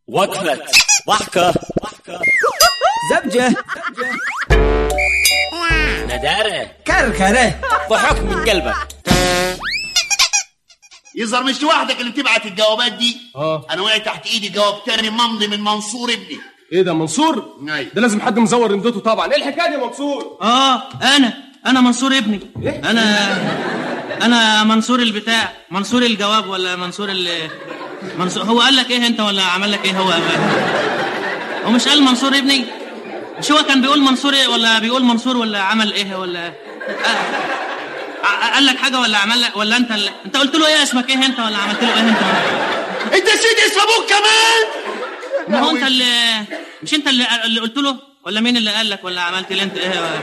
وقفة ضحكة زبجة ندارة كركرة ضحك من قلبك يظهر مش لوحدك اللي بتبعت الجوابات دي اه انا وقعت تحت ايدي جواب تاني ممضي من منصور ابني ايه ده منصور أيوة. ده لازم حد مزور رمدته طبعا ايه الحكايه دي يا منصور اه انا انا منصور ابني انا انا منصور البتاع منصور الجواب ولا منصور ال منصور هو قال لك ايه انت ولا عمل لك ايه هو هو مش قال منصور ابني مش هو كان بيقول منصور إيه ولا بيقول منصور ولا عمل ايه ولا آه. ع- قال لك حاجه ولا عمل لك ولا انت اللي... انت قلت له ايه اسمك ايه انت ولا عملت له ايه انت انت نسيت اسم ابوك كمان ما هو انت اللي مش انت اللي, اللي قلت له ولا مين اللي قال لك ولا عملت لي انت ايه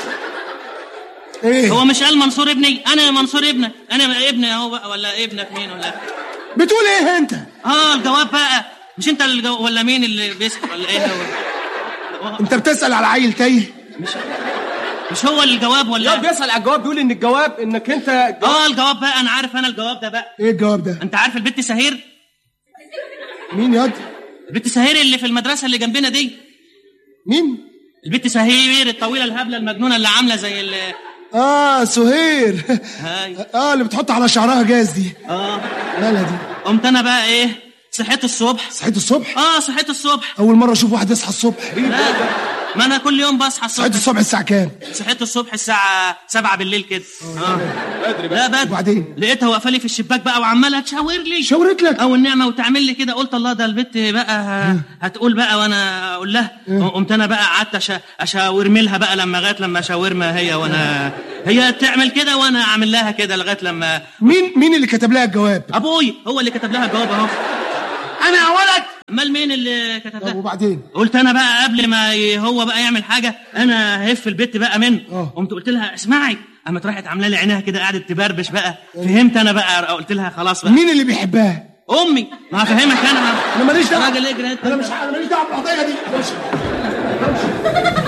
ايه هو مش قال منصور ابني انا منصور ابنك انا ابني اهو بقى ولا ابنك مين ولا بتقول ايه انت اه الجواب بقى مش انت الجو... ولا مين اللي بيسكت ولا ايه هو انت بتسأل على عيل تايه مش هو الجواب يا ولا بيسال على الجواب بيقول ان الجواب انك انت اه الجواب بقى انا عارف انا الجواب ده بقى ايه الجواب ده انت عارف البت سهير مين ياض البت سهير اللي في المدرسه اللي جنبنا دي مين البت سهير الطويله الهبله المجنونه اللي عامله زي ال اه سهير هاي اه اللي بتحط على شعرها جاز دي اه مالها دي قمت انا بقى ايه صحيت الصبح صحيت الصبح اه صحيت الصبح اول مره اشوف واحد يصحى الصبح لا ما انا كل يوم بصحى صحيت الصبح الصبح الساعه كام صحيت الصبح الساعة سبعة بالليل كده اه بدري لا بقى بدري وبعدين؟ لقيتها واقفة لي في الشباك بقى وعمالة تشاور لي شاورت لك او النعمة وتعمل لي كده قلت الله ده البت بقى ه- هتقول بقى وانا اقول لها قمت انا بقى قعدت أشا- اشاورمي لها بقى لما لغايه لما شاورما هي وانا هي تعمل كده وانا اعمل لها كده لغايه لما مين مين اللي كتب لها الجواب ابوي هو اللي كتب لها الجواب اهو انا يا ولد امال مين اللي كتب طب لها وبعدين قلت انا بقى قبل ما ي- هو بقى يعمل حاجه انا هف البت بقى منه اه. قمت قلت لها اسمعي قامت راحت عامله لي عينيها كده قعدت تبربش بقى فهمت انا بقى قلت لها خلاص بقى مين اللي بيحبها امي ما هفهمك انا انا ماليش دعوه راجل اجري انت. انا مش انا ماليش دعوه بالقضيه دي